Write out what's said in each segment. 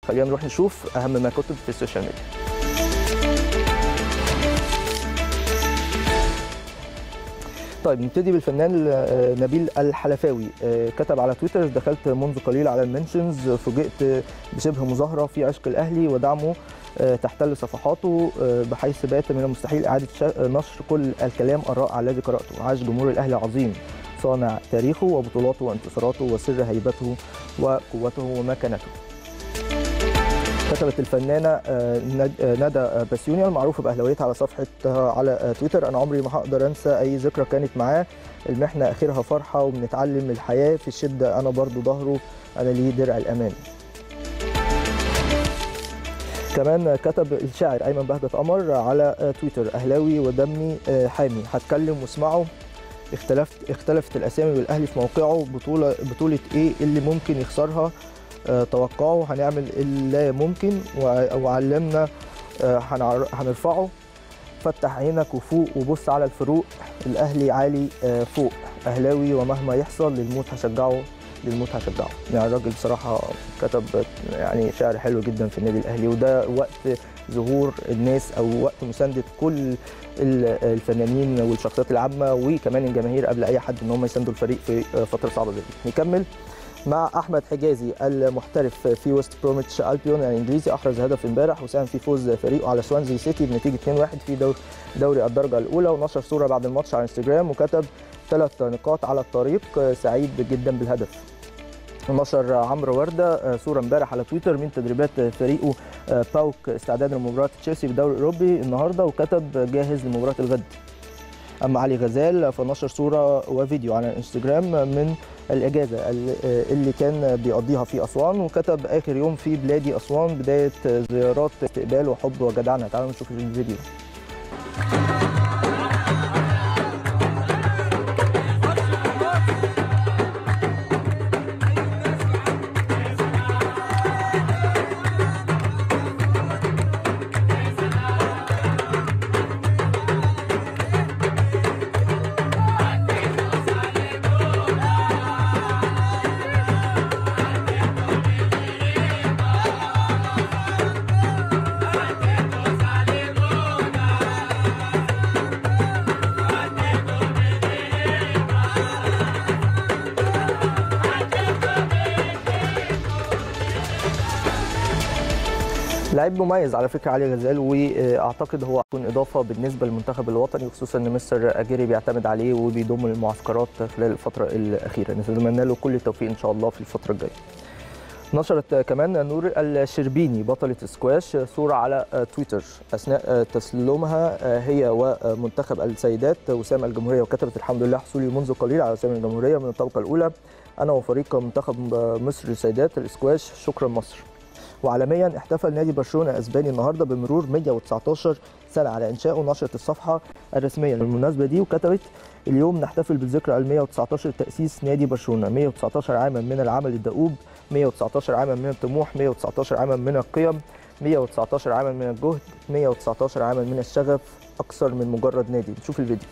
خلينا نروح نشوف اهم ما كتب في السوشيال ميديا طيب نبتدي بالفنان آه، نبيل الحلفاوي آه، كتب على تويتر دخلت منذ قليل على المنشنز فوجئت بشبه مظاهره في عشق الاهلي ودعمه آه، تحتل صفحاته آه، بحيث بات من المستحيل اعاده شا- نشر كل الكلام الرائع الذي قراته عاش جمهور الاهلي عظيم صانع تاريخه وبطولاته وانتصاراته وسر هيبته وقوته ومكانته كتبت الفنانة آه، ند- آه، ندى بسيوني المعروفة بأهلاويتها على صفحتها على آه، تويتر أنا عمري ما هقدر أنسى أي ذكرى كانت معاه المحنة آخرها فرحة وبنتعلم الحياة في الشدة أنا برضو ظهره أنا ليه درع الأمان كمان كتب الشاعر أيمن بهجت قمر على آه، تويتر أهلاوي ودمي آه، حامي هتكلم واسمعه اختلفت اختلفت الاسامي والاهلي في موقعه بطوله بطوله ايه اللي ممكن يخسرها آه، توقعه هنعمل اللي ممكن وع- وعلمنا آه، هنعر- هنرفعه فتح عينك وفوق وبص على الفروق الاهلي عالي آه، فوق اهلاوي ومهما يحصل للموت هشجعه للموت هشجعه يعني الراجل بصراحه كتب يعني شعر حلو جدا في النادي الاهلي وده وقت ظهور الناس او وقت مسانده كل ال- الفنانين والشخصيات العامه وكمان الجماهير قبل اي حد ان هم يساندوا الفريق في آه، فتره صعبه زي دي نكمل مع احمد حجازي المحترف في ويست بروميتش البيون الانجليزي احرز هدف امبارح وساهم في فوز فريقه على سوانزي سيتي بنتيجه 2-1 في دور دوري الدرجه الاولى ونشر صوره بعد الماتش على انستجرام وكتب ثلاث نقاط على الطريق آه، سعيد جدا بالهدف نشر عمرو ورده آه، صوره امبارح على تويتر من تدريبات فريقه آه، باوك استعدادا لمباراه تشيلسي في الدوري الاوروبي النهارده وكتب جاهز لمباراه الغد اما علي غزال فنشر صوره وفيديو على الانستجرام من الاجازه ال- آه، اللي كان بيقضيها في اسوان وكتب اخر يوم في بلادي اسوان بدايه زيارات استقبال وحب وجدعنه تعالوا نشوف الفيديو لعيب مميز على فكره علي غزال واعتقد هو هيكون اضافه بالنسبه للمنتخب الوطني خصوصا ان مستر اجيري بيعتمد عليه وبيضم المعسكرات خلال الفتره الاخيره نتمنى له كل التوفيق ان شاء الله في الفتره الجايه نشرت كمان نور الشربيني بطلة سكواش صورة على تويتر أثناء تسلمها هي ومنتخب السيدات وسام الجمهورية وكتبت الحمد لله حصولي منذ قليل على وسام الجمهورية من الطبقة الأولى أنا وفريق منتخب مصر للسيدات الاسكواش شكرا مصر وعالميا احتفل نادي برشلونه الاسباني النهارده بمرور 119 سنه على انشائه نشرت الصفحه الرسميه للمناسبه دي وكتبت اليوم نحتفل بالذكرى ال 119 تاسيس نادي برشلونه 119 عاما من العمل الدؤوب 119 عاما من الطموح 119 عاما من القيم 119 عاما من الجهد 119 عاما من الشغف اكثر من مجرد نادي نشوف الفيديو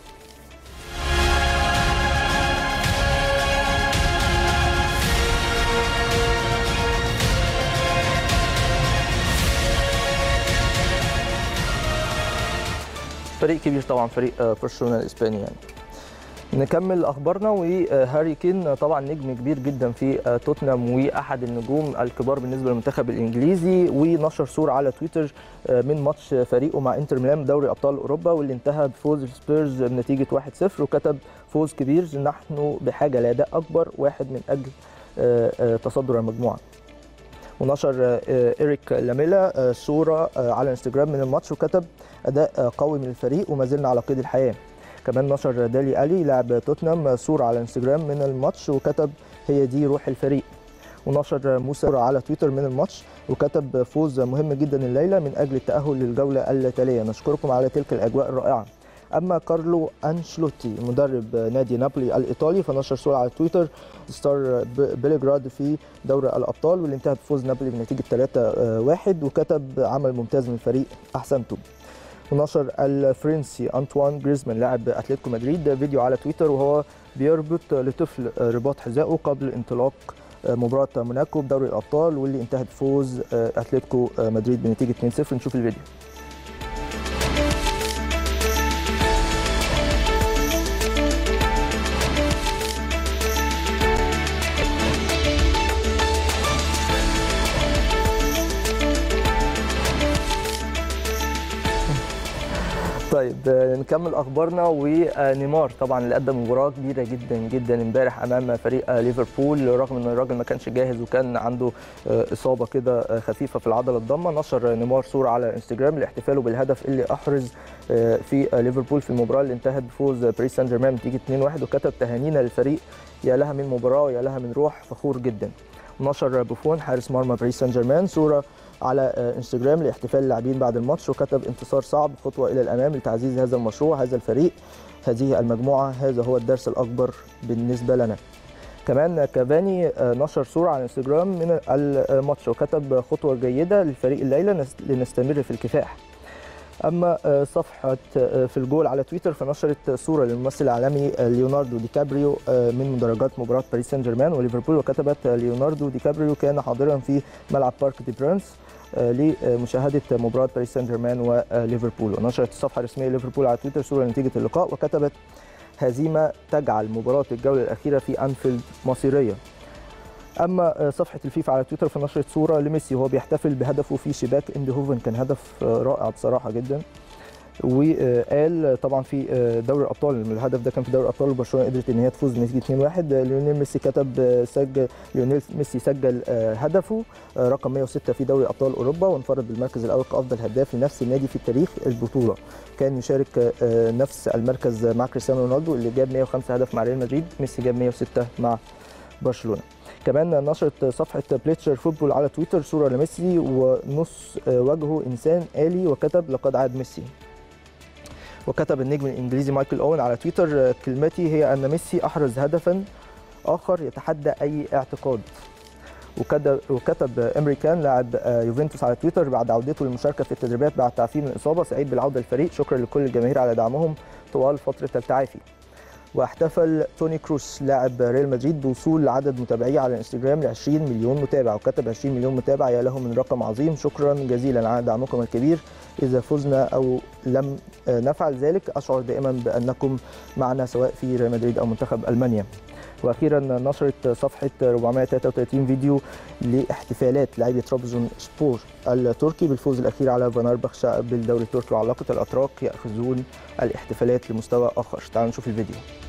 فريق كبير طبعا فريق آه، برشلونه الاسباني يعني نكمل اخبارنا وهاري كين طبعا نجم كبير جدا في آه، توتنهام واحد النجوم الكبار بالنسبه للمنتخب الانجليزي ونشر صوره على تويتر آه، من ماتش فريقه مع انتر ميلان دوري ابطال اوروبا واللي انتهى بفوز سبيرز بنتيجه 1-0 وكتب فوز كبير نحن بحاجه لاداء اكبر واحد من اجل آه، آه، تصدر المجموعه ونشر آه، إيريك لاميلا آه، صورة آه، على انستجرام من الماتش وكتب أداء آه، قوي من الفريق وما زلنا على قيد الحياة كمان نشر دالي ألي لاعب توتنهام آه، صورة على انستجرام من الماتش وكتب هي دي روح الفريق ونشر موسى صورة على تويتر من الماتش وكتب فوز مهم جدا الليلة من أجل التأهل للجولة التالية نشكركم على تلك الأجواء الرائعة اما كارلو انشلوتي مدرب نادي نابولي الايطالي فنشر صوره على تويتر ستار ب- بيلغراد في دوري الابطال واللي انتهى بفوز نابولي بنتيجه 3-1 وكتب عمل ممتاز من الفريق احسنتم ونشر الفرنسي انطوان جريزمان لاعب اتلتيكو مدريد فيديو على تويتر وهو بيربط لطفل رباط حذائه قبل انطلاق مباراه موناكو بدوري الابطال واللي انتهت بفوز اتلتيكو مدريد بنتيجه 2-0 نشوف الفيديو طيب نكمل اخبارنا ونيمار طبعا اللي قدم مباراه كبيره جدا جدا امبارح امام فريق ليفربول رغم ان الراجل ما كانش جاهز وكان عنده اصابه كده خفيفه في العضله الضمه نشر نيمار صوره على انستجرام لاحتفاله بالهدف اللي احرز في ليفربول في المباراه اللي انتهت بفوز باريس سان جيرمان بنتيجه 2-1 وكتب تهانينا للفريق يا لها من مباراه ويا لها من روح فخور جدا نشر بوفون حارس مرمى باريس سان جيرمان صوره على انستجرام لاحتفال اللاعبين بعد الماتش وكتب انتصار صعب خطوه الى الامام لتعزيز هذا المشروع هذا الفريق هذه المجموعه هذا هو الدرس الاكبر بالنسبه لنا كمان كافاني نشر صوره على انستجرام من الماتش وكتب خطوه جيده للفريق الليله لنستمر في الكفاح اما صفحه في الجول على تويتر فنشرت صوره للممثل العالمي ليوناردو دي كابريو من مدرجات مباراه باريس سان جيرمان وليفربول وكتبت ليوناردو دي كابريو كان حاضرا في ملعب بارك دي برانس لمشاهده مباراه باريس سان جيرمان وليفربول ونشرت الصفحه الرسميه ليفربول على تويتر صوره لنتيجه اللقاء وكتبت هزيمه تجعل مباراه الجوله الاخيره في انفيلد مصيريه اما صفحه الفيفا على تويتر فنشرت صوره لميسي وهو بيحتفل بهدفه في شباك اندهوفن كان هدف رائع بصراحه جدا وقال طبعا في دوري الابطال الهدف ده كان في دوري الابطال وبرشلونه قدرت ان هي تفوز بنتيجه 2-1 ليونيل ميسي كتب سجل ليونيل ميسي سجل هدفه رقم 106 في دوري ابطال اوروبا وانفرد بالمركز الاول كافضل هداف لنفس النادي في تاريخ البطوله كان يشارك نفس المركز مع كريستيانو رونالدو اللي جاب 105 هدف مع ريال مدريد ميسي جاب 106 مع برشلونه كمان نشرت صفحه بليتشر فوتبول على تويتر صوره لميسي ونص وجهه انسان آلي وكتب لقد عاد ميسي وكتب النجم الانجليزي مايكل اوين على تويتر كلمتي هي ان ميسي احرز هدفا اخر يتحدى اي اعتقاد وكتب وكتب امريكان لاعب يوفنتوس على تويتر بعد عودته للمشاركه في التدريبات بعد تعافيه من الاصابه سعيد بالعوده للفريق شكرا لكل الجماهير على دعمهم طوال فتره التعافي واحتفل توني كروس لاعب ريال مدريد بوصول عدد متابعيه على الانستجرام ل 20 مليون متابع وكتب 20 مليون متابع يا له من رقم عظيم شكرا جزيلا على دعمكم الكبير اذا فزنا او لم نفعل ذلك اشعر دائما بانكم معنا سواء في ريال مدريد او منتخب المانيا واخيرا نشرت صفحه 433 فيديو لاحتفالات لاعبي ترابزون سبور التركي بالفوز الاخير على فانربخشة بالدوري التركي وعلاقه الاتراك ياخذون الاحتفالات لمستوى اخر تعالوا نشوف الفيديو